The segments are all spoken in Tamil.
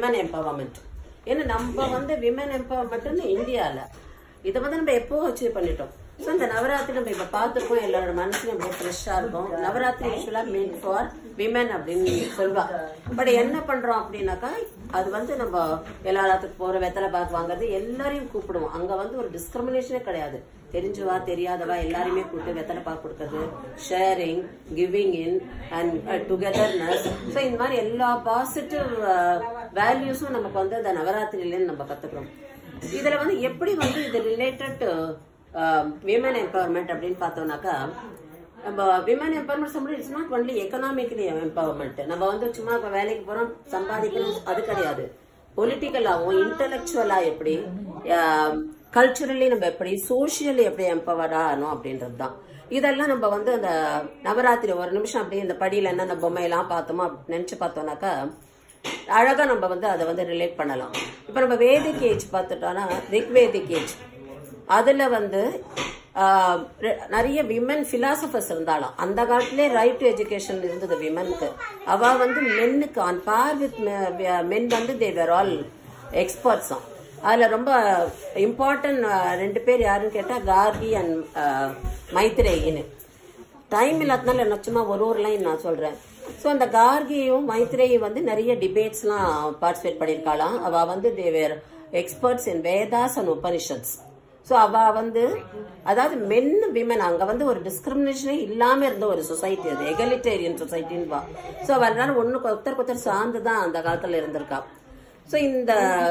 விமன் எம்பவர்மெண்ட் ஏன்னா நம்ம வந்து விமன் எம்பவர்மெண்ட்னு இந்தியால இதை வந்து நம்ம எப்போ அச்சீவ் பண்ணிட்டோம் ஸோ இந்த நவராத்திரி நம்ம இப்ப பார்த்துருக்கோம் எல்லாரோட மனசுலயும் ரொம்ப ஃப்ரெஷ்ஷா இருக்கும் நவராத்திரி யூஸ்வலா மீன் ஃபார் விமன் அப்படின்னு சொல்வா பட் என்ன பண்றோம் அப்படின்னாக்கா அது வந்து நம்ம எல்லாத்துக்கும் போற வெத்தலை பாக்கு வாங்குறது எல்லாரையும் கூப்பிடுவோம் அங்க வந்து ஒரு டிஸ்கிரிமினேஷனே கிடையாது தெரிஞ்சவா தெரியாதவா எல்லாருமே கூப்பிட்டு வெத்தலை பாக்கு கொடுக்கறது sharing giving in and togetherness so இந்த மாதிரி எல்லா பாசிட்டிவ் வேல்யூஸும் நமக்கு வந்து அந்த நவராத்திரியிலேருந்து நம்ம கத்துக்கிறோம் இதுல வந்து எப்படி வந்து இது ரிலேட்டட் விமன் எம்பவர்மெண்ட் அப்படின்னு பார்த்தோம்னாக்கா நம்ம விமன் எம்பவர்மெண்ட் சொல்றது it's not only economically empowerment நம்ம வந்து சும்மா இப்ப வேலைக்கு போறோம் சம்பாதிக்கணும் அது கிடையாது பொலிட்டிக்கலாவும் இன்டலெக்சுவலா எப்படி கல்ச்சுரலி நம்ம எப்படி சோஷியலி எப்படி எம்பவர் ஆகணும் அப்படின்றது தான் இதெல்லாம் நம்ம வந்து அந்த நவராத்திரி ஒரு நிமிஷம் அப்படியே இந்த படியில என்னென்ன பொம்மையெல்லாம் பார்த்தோமோ அப்படி நினைச்சு பார்த்தோம்னாக்கா அழகா நம்ம வந்து அதை வந்து ரிலேட் பண்ணலாம் இப்ப நம்ம வேதிக் ஏஜ் பார்த்துட்டோம்னா ரிக்வேதிக் ஏஜ் அதுல வந்து ஆஹ், ரெ- நிறைய விமன் பிலாசபர்ஸ் இருந்தாலும் அந்த காலத்திலே ரைட் டு எஜுகேஷன் இருந்தது விமனுக்கு அவ வந்து மென்னுக்கு ஆன் பார் வித் மென் வந்து தேவர் ஆல் எக்ஸ்பர்ட்ஸ் அதுல ரொம்ப இம்பார்ட்டன்ட் ரெண்டு பேர் யாருன்னு கேட்டா கார்கி அண்ட் மைத்ரேயின்னு டைம் இல்லாதனால நான் சும்மா ஒரு ஒரு லைன் நான் சொல்றேன் ஸோ அந்த கார்கியும் மைத்ரேயும் வந்து நிறைய டிபேட்ஸ்லாம் பார்ட்டிசிபேட் பண்ணியிருக்காளாம் அவ வந்து they were experts in Vedas and Upanishads so அவ வந்து அதாவது மென் விமன் அங்க வந்து ஒரு டிஸ்கிரிமினேஷனே இல்லாம இருந்த ஒரு சொசைட்டி அது எகலிட்டேரியன் சொசைட்டின்னு வா ஸோ அவ எல்லாரும் ஒண்ணு ஒருத்தருக்கு ஒருத்தர் சார்ந்து தான் அந்த காலத்துல இருந்திருக்கா ஸோ இந்த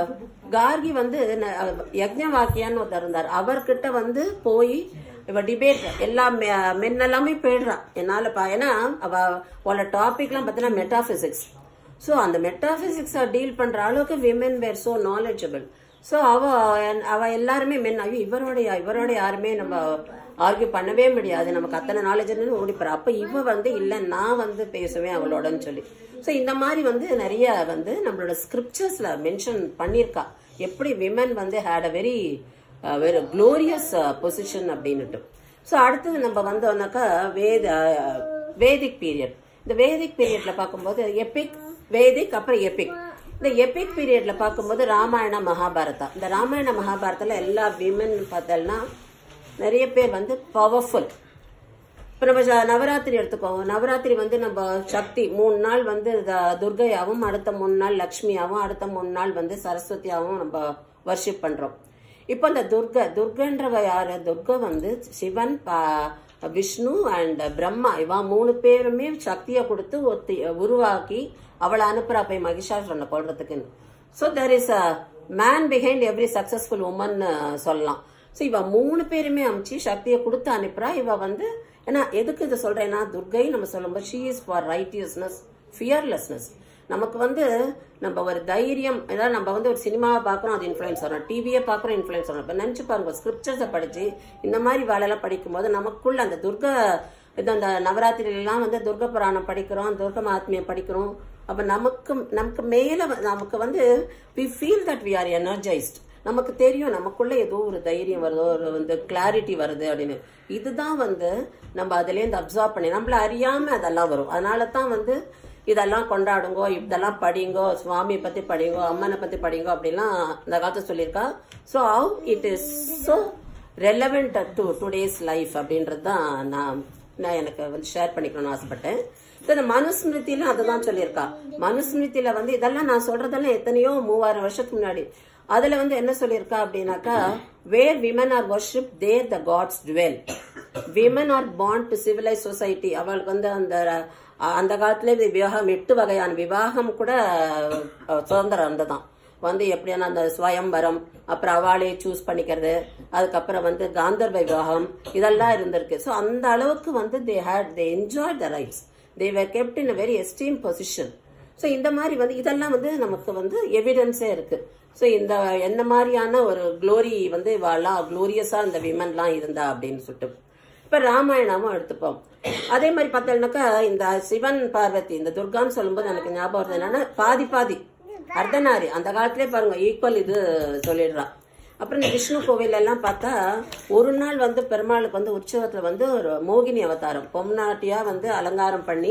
கார்கி வந்து ந- யக்ஞ வாக்கியான்னு ஒருத்தர் இருந்தார் அவர்கிட்ட வந்து போய் இவ டிபேட் எல்லா மென் எல்லாமே போயிடுறா என்னால பா- ஏன்னா அவ அவளோட டாபிக்லாம் பார்த்தீங்கன்னா மெட்டாபிசிக்ஸ் ஸோ அந்த மெட்டாபிசிக்ஸை டீல் பண்ற அளவுக்கு women were so knowledgeable so அவ அவ எல்லாருமே மென் ஐயோ இவரோட இவரோட யாருமே நம்ம ஆர்கியூ பண்ணவே முடியாது நமக்கு அத்தனை நாலேஜ் ஓடிப்பாரு அப்ப இவ வந்து இல்ல நான் வந்து பேசுவேன் அவளோடன்னு சொல்லி ஸோ இந்த மாதிரி வந்து நிறைய வந்து நம்மளோட ஸ்கிரிப்சர்ஸ்ல மென்ஷன் பண்ணியிருக்கா எப்படி விமன் வந்து had a very very glorious position அப்படின்னுட்டு ஸோ அடுத்தது நம்ம வந்தோம்னாக்கா வேத அஹ், வேதிக் பீரியட் இந்த வேதிக் பீரியட்ல பார்க்கும்போது எபிக் வேதிக் அப்புறம் எபிக் இந்த எபிக் பீரியட்ல பார்க்கும்போது ராமாயண மகாபாரதா இந்த ராமாயண மகாபாரதத்துல எல்லா விமன் பார்த்தோம்னா நிறைய பேர் வந்து பவர்ஃபுல் இப்போ நம்ம ச- நவராத்திரி எடுத்துக்கோங்க நவராத்திரி வந்து நம்ம சக்தி மூணு நாள் வந்து த- துர்கையாவும் அடுத்த மூணு நாள் லக்ஷ்மியாவும் அடுத்த மூணு நாள் வந்து சரஸ்வதியாவும் நம்ம வர்ஷிப் பண்றோம் இப்போ இந்த துர்கை துர்கன்றவ யாரு துர்கை வந்து சிவன் பா- விஷ்ணு அண்ட் பிரம்மா இவா மூணு பேருமே சக்தியை கொடுத்து ஒத்தி உருவாக்கி அவளை அனுப்புறா போய் மகிஷாசுரனை கொள்றதுக்குன்னு so there is a man behind every successful woman சொல்லலாம் ஸோ இவ மூணு பேருமே அமிச்சு சக்தியை கொடுத்து அனுப்புறா இவ வந்து ஏன்னா எதுக்கு இதை சொல்றேன்னா துர்கை நம்ம சொல்லும்போது she is for righteousness fearlessness நமக்கு வந்து நம்ம ஒரு தைரியம் ஏதாவது நம்ம வந்து ஒரு சினிமாவை பார்க்குறோம் அது இன்ஃப்ளூயன்ஸ் வரும் டிவியை பார்க்குறோம் இன்ஃப்ளூயன்ஸ் வரும் இப்போ நினச்சி பாருங்க ஸ்கிரிப்சர்ஸை படிச்சு இந்த மாதிரி வேலையெல்லாம் படிக்கும்போது நமக்குள்ள அந்த துர்கா இது அந்த நவராத்திரிலாம் வந்து துர்க புராணம் படிக்கிறோம் துர்க மகாத்மியம் படிக்கிறோம் அப்ப நமக்கு நமக்கு மேல வ- நமக்கு வந்து we feel that we are energised நமக்கு தெரியும் நமக்குள்ள ஏதோ ஒரு தைரியம் வருதோ ஒரு வந்து கிளாரிட்டி வருது அப்படின்னு இதுதான் வந்து நம்ம அதுலேருந்து அப்சர்வ் பண்ணி நம்மள அறியாம அதெல்லாம் வரும் அதனால தான் வந்து இதெல்லாம் கொண்டாடுங்கோ இதெல்லாம் படிங்கோ சுவாமியை பத்தி படிங்கோ அம்மனை பத்தி படிங்கோ அப்படிலாம் இந்த காலத்துல சொல்லியிருக்கா so how it is so relevant to today's life அப்படின்றது தான் நான் நான் எனக்கு வந்து ஷேர் பண்ணிக்கணும்னு ஆசைப்பட்டேன் So, இந்த மனுஸ்மிருதியில அதுதான் சொல்லியிருக்கா மனுஸ்மிருதியில வந்து இதெல்லாம் நான் சொல்றதெல்லாம் எத்தனையோ மூவாயிரம் வருஷத்துக்கு முன்னாடி அதுல வந்து என்ன சொல்லியிருக்கா அப்படின்னாக்கா where women are worship there the gods dwell women are born to civilise society அவளுக்கு வந்து அந்த அஹ், அந்த காலத்துல இது விவாகம் எட்டு வகையான விவாகம் கூட அஹ், சுதந்திரம் இருந்ததான் வந்து எப்படியான அந்த ஸ்வயம்பரம் அப்புறம் அவளே சூஸ் பண்ணிக்கிறது அதுக்கப்புறம் வந்து காந்தர்வ விவாகம் இதெல்லாம் இருந்திருக்கு ஸோ அந்த அளவுக்கு வந்து they had they enjoy the rights they were kept in a very esteemed position so இந்த மாதிரி வந்து இதெல்லாம் வந்து நமக்கு வந்து எவிடன்ஸே இருக்கு ஸோ இந்த என்ன மாதிரியான ஒரு க்ளோரி வந்து இவாளாம் க்ளோரியஸா இந்த விமன்லாம் இருந்தா அப்படின்னு சொல்லிட்டு இப்ப ராமாயணமும் எடுத்துப்போம் அதே மாதிரி பார்த்தோம்னாக்கா இந்த சிவன் பார்வதி இந்த துர்கான்னு சொல்லும்போது எனக்கு ஞாபகம் வருது என்னன்னா பாதி பாதி அர்த்தநாரி அந்த காலத்திலே பாருங்க ஈக்குவல் இது சொல்லிடுறா அப்புறம் இந்த விஷ்ணு கோவில் எல்லாம் பார்த்தா ஒரு நாள் வந்து பெருமாளுக்கு வந்து உற்சவத்துல வந்து ஒரு மோகினி அவதாரம் பொம்நாட்டியா வந்து அலங்காரம் பண்ணி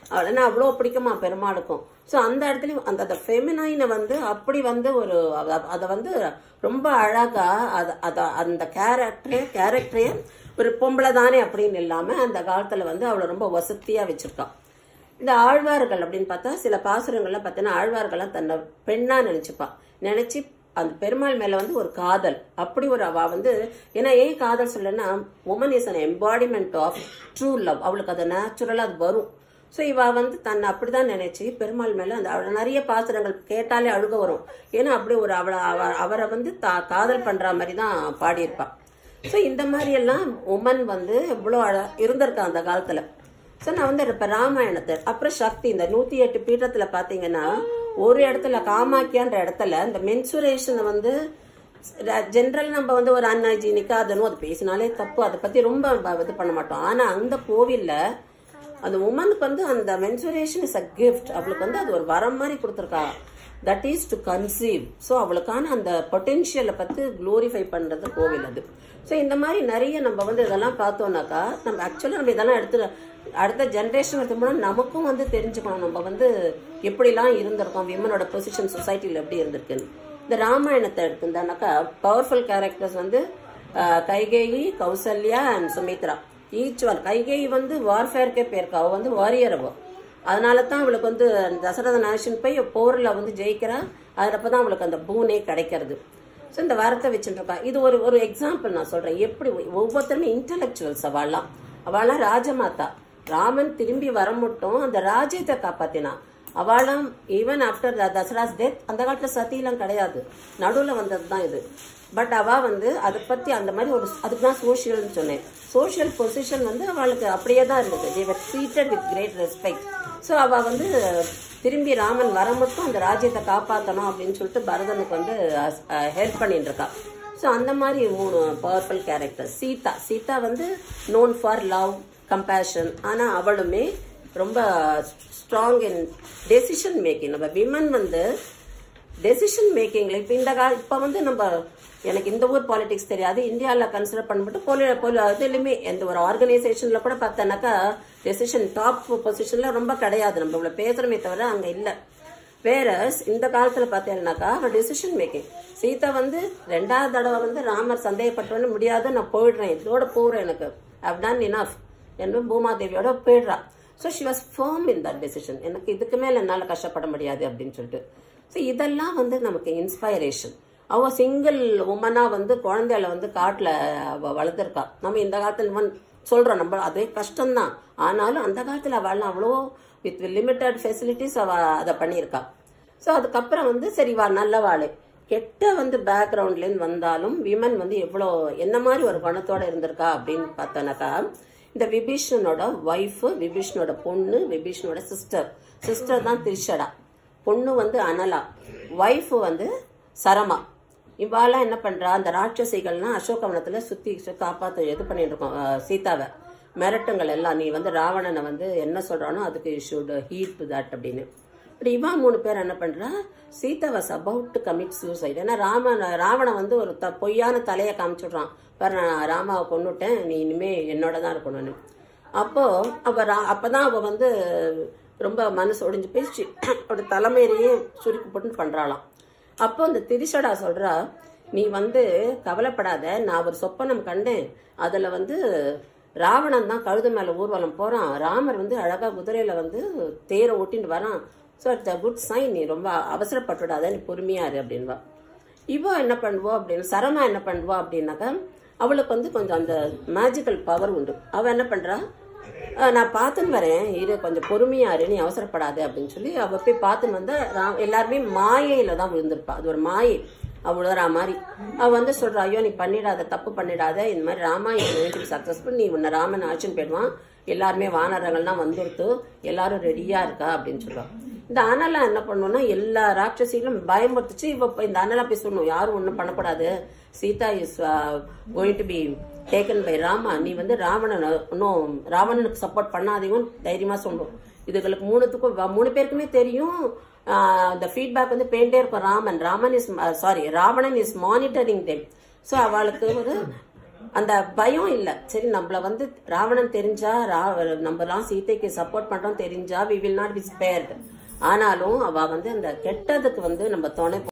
ஏன்னா அவ்வளோ பிடிக்குமா பெருமாளுக்கும் ஸோ அந்த இடத்துலயும் அந்த அந்த ஃபெமினைனை வந்து அப்படி வந்து ஒரு அத- அதை வந்து ரொம்ப அழகா அத அத அந்த கேரக்டரே கேரக்டரே ஒரு பொம்பளை தானே அப்படின்னு இல்லாம அந்த காலத்துல வந்து அவளை ரொம்ப வசதியா வச்சிருக்கான் இந்த ஆழ்வார்கள் அப்படின்னு பார்த்தா சில பாசுரங்கள்ல பார்த்தீங்கன்னா ஆழ்வார்கள்லாம் தன்னை பெண்ணா நினைச்சுப்பா நினைச்சு அந்த பெருமாள் மேல வந்து ஒரு காதல் அப்படி ஒரு அவ வந்து ஏன்னா ஏன் காதல் சொல்லனா woman is an embodiment of true love அவளுக்கு அது நேச்சுரலா அது வரும் ஸோ இவ வந்து தன்னை அப்படிதான் நினைச்சு பெருமாள் மேல அந்த அவள நிறைய பாசுரங்கள் கேட்டாலே அழுக வரும் ஏன்னா அப்படி ஒரு அவளை அவ- அவரை வந்து தா- காதல் பண்ற மாதிரி தான் பாடியிருப்பா ஸோ இந்த மாதிரி எல்லாம் உமன் வந்து எவ்வளோ அழ இருந்திருக்கா அந்த காலத்துல ஸோ நான் வந்து இப்போ ராமாயணத்தை அப்புறம் சக்தி இந்த நூத்தி எட்டு பீഠத்துல பாத்தீங்கன்னா ஒரு இடத்துல காமாக்கியான்ற இடத்துல இந்த மென்சுரேஷன் வந்து ஜென்ரல் நம்ம வந்து ஒரு அன்ஹைஜீனிக்கா அதனும் அது பேசினாலே தப்பு அதை பத்தி ரொம்ப நம்ம இது பண்ண மாட்டோம் ஆனா அந்த கோவில்ல அந்த உமனுக்கு வந்து அந்த மென்சுரேஷன் இஸ் அ கிஃப்ட் அவளுக்கு வந்து அது ஒரு வரம் மாதிரி கொடுத்துருக்கா that is to conceive so அவளுக்கான அந்த பொட்டென்ஷியலை பத்தி க்ளோரிஃபை பண்றது கோவில் அது ஸோ இந்த மாதிரி நிறைய நம்ம வந்து இதெல்லாம் பார்த்தோம்னாக்கா நம்ம ஆக்சுவலாக நம்ம இதெல்லாம் எடுத்து அடுத்த ஜென்ரேஷன் எடுத்தோம்னா நமக்கும் வந்து தெரிஞ்சுக்கணும் நம்ம வந்து எப்படிலாம் இருந்திருக்கோம் விமனோட பொசிஷன் சொசைட்டியில் எப்படி இருந்திருக்குன்னு இந்த ராமாயணத்தை எடுத்திருந்தானாக்கா பவர்ஃபுல் கேரக்டர்ஸ் வந்து ah, Kaikeyi Kausalya and Sumitra each one Kaikeyi வந்து வார்ஃபேர்க்கே போயிருக்கா அவ வந்து வாரியர் அவ அதனால தான் அவளுக்கு வந்து தசரத நாயசன் போய் போர்ல வந்து ஜெயிக்கிறா அதுலப்ப தான் அவளுக்கு அந்த பூனே கிடைக்கிறது ஸோ இந்த வாரத்தை வச்சுட்டு இருக்கா இது ஒரு ஒரு எக்ஸாம்பிள் நான் சொல்றேன் எப்படி ஒவ்வொருத்தருமே இன்டலெக்சுவல்ஸ் அவள்லாம் அவள்லாம் ராஜமாதா ராமன் திரும்பி வர மட்டும் அந்த ராஜ்யத்தை காப்பாத்தினா அவளும் ஈவன் ஆஃப்டர் தசராஸ் டெத் அந்த காலத்துல சதியெல்லாம் கிடையாது நடுவுல வந்தது தான் இது பட் அவ வந்து அதை பத்தி அந்த மாதிரி ஒரு அதுக்கு தான் சோஷியல்னு சொன்னேன் சோஷியல் பொசிஷன் வந்து அவளுக்கு அப்படியே தான் இருந்தது they were treated with great respect so அவ வந்து திரும்பி ராமன் வர மட்டும் அந்த ராஜ்யத்தை காப்பாற்றணும் அப்படின்னு சொல்லிட்டு பரதனுக்கு வந்து ஹெல்ப் பண்ணிட்டு இருக்கா ஸோ அந்த மாதிரி மூணு பவர்ஃபுல் கேரக்டர் சீதா சீதா வந்து நோன் ஃபார் லவ் கம்பேஷன் ஆனா அவளுமே ரொம்ப ஸ்ட்ராங் இன் டெசிஷன் மேக்கிங் நம்ம விமன் வந்து டெசிஷன் மேக்கிங்ல இப்போ இந்த கால இப்போ வந்து நம்ம எனக்கு இந்த ஊர் பாலிடிக்ஸ் தெரியாது இந்தியாவில் கன்சிடர் பண்ணப்பட்டு போலி போலி இதுலையுமே எந்த ஒரு ஆர்கனைசேஷன்ல கூட பார்த்தோன்னாக்கா டெசிஷன் டாப் பொசிஷன்ல ரொம்ப கிடையாது நம்ம இவ்வளோ பேசுறோமே தவிர அங்கே இல்லை வேற இந்த காலத்துல பார்த்தீங்கன்னாக்கா அவள் டெசிஷன் மேக்கிங் சீதா வந்து ரெண்டாவது தடவை வந்து ராமர் சந்தேகப்பட்டவன்னு முடியாது நான் போயிடுறேன் இதோட போறேன் எனக்கு I've done enough என்று பூமாதேவியோட போயிடுறா so she was firm in that decision எனக்கு இதுக்கு மேல என்னால் கஷ்டப்பட முடியாது அப்படின்னு சொல்லிட்டு ஸோ இதெல்லாம் வந்து நமக்கு இன்ஸ்பைரேஷன் அவ சிங்கிள் உமனா வந்து குழந்தையில வந்து காட்டுல அவ வளர்த்துருக்கா நம்ம இந்த காலத்துல இவன் சொல்றோம் நம்ம அதே கஷ்டம்தான் ஆனாலும் அந்த காலத்துல அவள் அவ்வளோ வித் லிமிட்டட் ஃபெசிலிட்டிஸ் அவ அதை பண்ணியிருக்கா ஸோ அதுக்கப்புறம் வந்து சரி வா நல்லவாளு கெட்ட வந்து பேக்ரவுண்ட்லேருந்து வந்தாலும் விமன் வந்து எவ்வளோ என்ன மாதிரி ஒரு குணத்தோட இருந்திருக்கா அப்படின்னு பார்த்தோன்னாக்கா இந்த விபீஷணனோட ஒய்ஃபு விபீஷணோட பொண்ணு விபீஷணோட சிஸ்டர் சிஸ்டர் தான் திரிஷடா பொண்ணு வந்து அனலா ஒய்ஃபு வந்து சரமா இவாலாம் என்ன பண்றா அந்த ராட்சசிகள்லாம் அசோகவனத்துல சுத்தி சு- காப்பாத்த இது பண்ணிட்டு இருக்கோம் அஹ், சீதாவை மிரட்டுங்கள் எல்லாம் நீ வந்து ராவணனை வந்து என்ன சொல்றானோ அதுக்கு ஷுட் ஹீட் டு தட் அப்படின்னு இப்படி இவா மூணு பேர் என்ன பண்றா Sita was about to commit suicide ஏன்னா ராமன் ராவணன் வந்து ஒரு த பொய்யான தலையை காமிச்சுடுறான் பாரு நான் ராமாவை கொன்னுட்டேன் நீ இனிமே என்னோட தான் இருக்கணும்னு அப்போ அவ ரா- அப்பதான் அவ வந்து ரொம்ப மனசு ஒடிஞ்சு போயிடுச்சு அவட தலைமையிலேயே சுருக்கி போட்டு பண்றாளாம் அப்போ அந்த திரிஷடா சொல்றா நீ வந்து கவலைப்படாத நான் ஒரு சொப்பனம் கண்டேன் அதுல வந்து ராவணன் தான் கழுத மேல ஊர்வலம் போறான் ராமர் வந்து அழகா குதிரையில வந்து தேரை ஓட்டிட்டு வரான் so it's a good sign நீ ரொம்ப அவசரப்பட்டுடாத நீ பொறுமையா இரு அப்படின்வா இவ என்ன பண்ணுவா அப்படின்னு சரமா என்ன பண்ணுவா அப்படின்னாக்கா அவளுக்கு வந்து கொஞ்சம் அந்த மேஜிக்கல் பவர் உண்டு அவ என்ன பண்றா "அஹ், நான் பார்த்துன்னு வரேன் இரு கொஞ்சம் பொறுமையா இரு நீ அவசரப்படாத அப்படின்னு சொல்லி அவ போய் பார்த்துன்னு வந்தா ரா- எல்லாருமே மாயையில தான் விழுந்திருப்பா அது ஒரு மாயை அவ்வளோரா மாதிரி அவ வந்து சொல்றா ஐயோ நீ பண்ணிடாத தப்பு பண்ணிடாத இந்த மாதிரி ராமாயணம் சக்சஸ்ஃபுல் நீ உன்னை ராமன் ஆச்சுன்னு போயிடுவான் எல்லாருமே வானரங்கள்லாம் வந்துடுத்து எல்லாரும் ரெடியா இருக்கா அப்படின்னு சொல்லுவா இந்த அனலா என்ன பண்ணுவோம்னா எல்லா ராட்சசிகளும் பயமுறுத்துச்சு இவ இப்ப இந்த அனலா போய் சொல்லணும் யாரும் ஒண்ணும் பண்ணக்கூடாது Sita is going to be taken by Rama நீ வந்து ராவணன் இன்னும் ராவணனுக்கு சப்போர்ட் பண்ணாதீங்கன்னு தைரியமா சொல்லணும் இதுகளுக்கு மூணுத்துக்கும் வ- மூணு பேருக்குமே தெரியும் இந்த ஃபீட்பேக் வந்து பேண்டே இருக்கும் Raman Raman is sorry Ravanan is monitoring them so அவளுக்கு ஒரு அந்த பயம் இல்ல சரி நம்மள வந்து ராவணன் தெரிஞ்சா ரா- நம்மலாம் சீதைக்கு சப்போர்ட் பண்றோம் தெரிஞ்சா we will not be spared ஆனாலும் அவ வந்து அந்த கெட்டதுக்கு வந்து நம்ம துணை